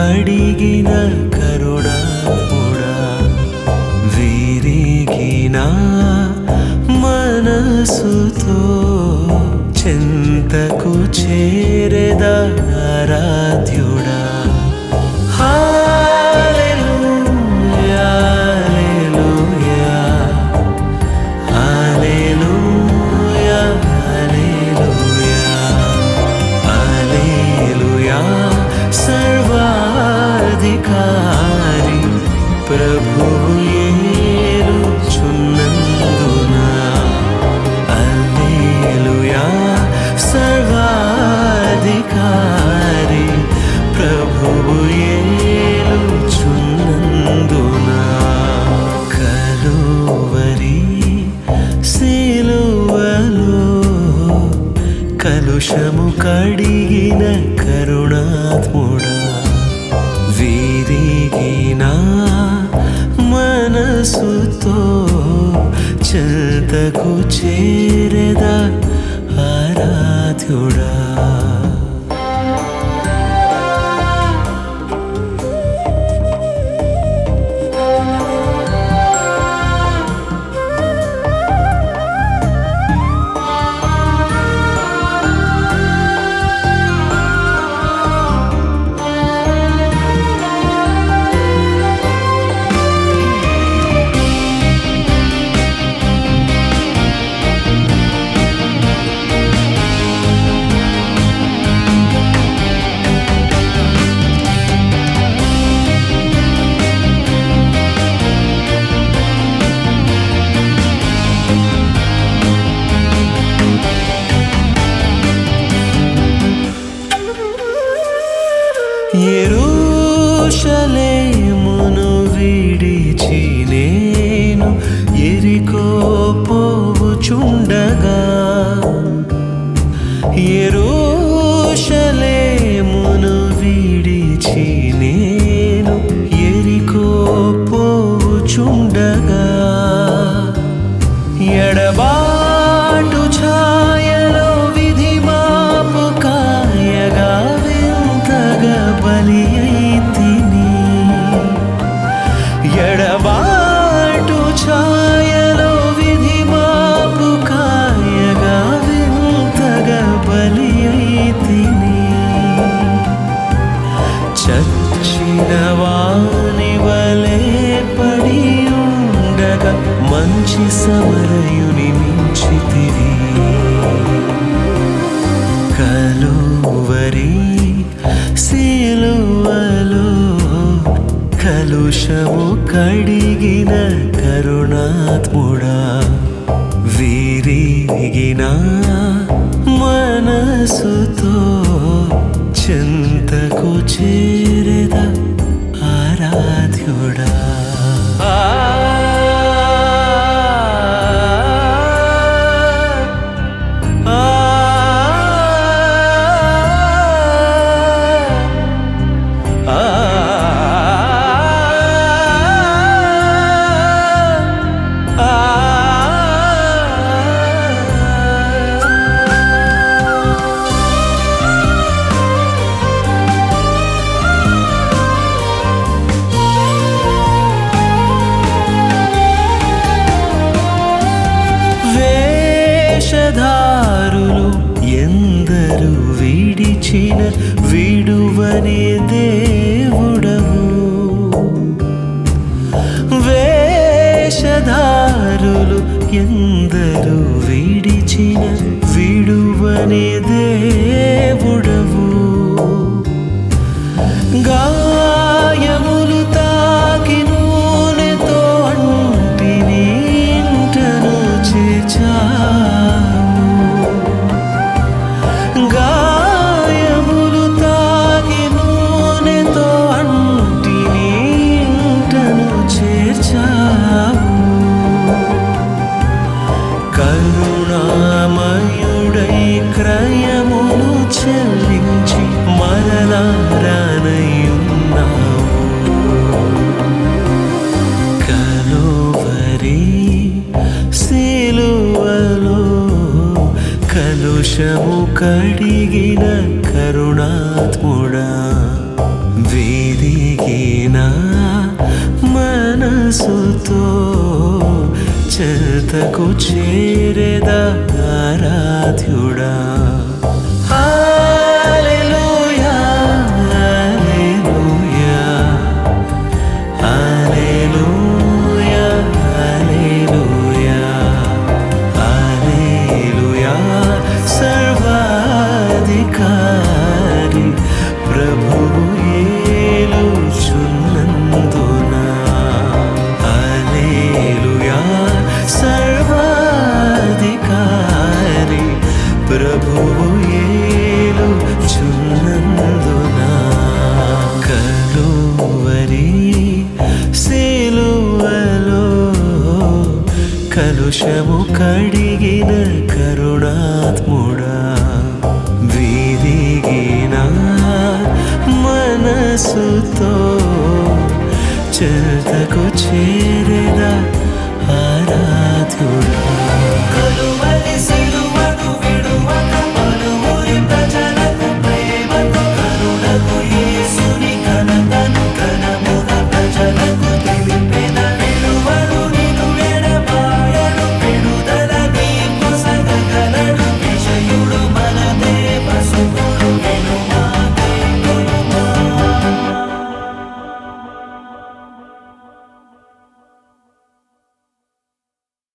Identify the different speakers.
Speaker 1: కడిగిన కరుణాత్ముడా విరిగిన మనసుతో చింతకు చేరదారాధ్యుడా హల్లెలూయా హల్లెలూయా హల్లెలూయా హల్లెలూయా హల్లెలూయా సర్వాధికారి ప్రభువు ఏలుచున్నందున హల్లెలూయా సర్వాధికారి ప్రభువు ఏలుచున్నందున కలువరి సిలువలో కలుషము కడిగిన కరుణాత్ముడా విరిగిన మనసుతో చెంతకు చేరదా ఆరాధ్యుడా ఎరుషలేమును విడిచి నేను ఎరికో పోవుచుండగా ఎరుషలేమును విడిచి నేను ఎరికో పోవుచుండగా ఎడబాటు ఛాయలో విధి మాపు కాయగా వింతగా బలి అయితిని ఎడబాటు ఛాయలో విధి మాపు కాయగా వింతగా బలి అయితిని చచ్చిన వాని వలె పడి ఉండగా మంచి సమరయుని మించితివి కలువరి సిలువలో కలుషము కడిగిన కరుణాత్ముడా విరిగిన మనసుతో చింతకు చేరద ఆరాధ్యుడా వేషధారులు ఎందరు విడిచిన విడువని దేవుడవు వేషధారులు ఎందరు విడిచిన విడువని దేవుడవు గాయములు తాకి నూనెతో అంటిని ఇంటను చేర్చావు గాయములు తాకి నూనెతో అంటిని ఇంటను చేర్చావు కరుణామయుడై క్రయమును చెల్లించి మరలా రానయ్యున్నావు కలువరి సిలువలో కలుషము కడిగిన కరుణాత్ముడా వీరి విరిగిన మనసుతో చెతకు చేరేదా ఆరాధ్యుడా హల్లెలూయా హల్లెలూయా హల్లెలూయా హల్లెలూయా హల్లెలూయా సర్వాధికారి ప్రభువు ఏలుచున్నందున హల్లెలూయా సర్వాధికారి ప్రభువు ఏలుచున్నందున కలువరి సిలువలో కలుషము కడిగిన కరుణాత్ముడా విరిగిన మనసుతో చెతకు చేరేదా ఆరాధ్యుడా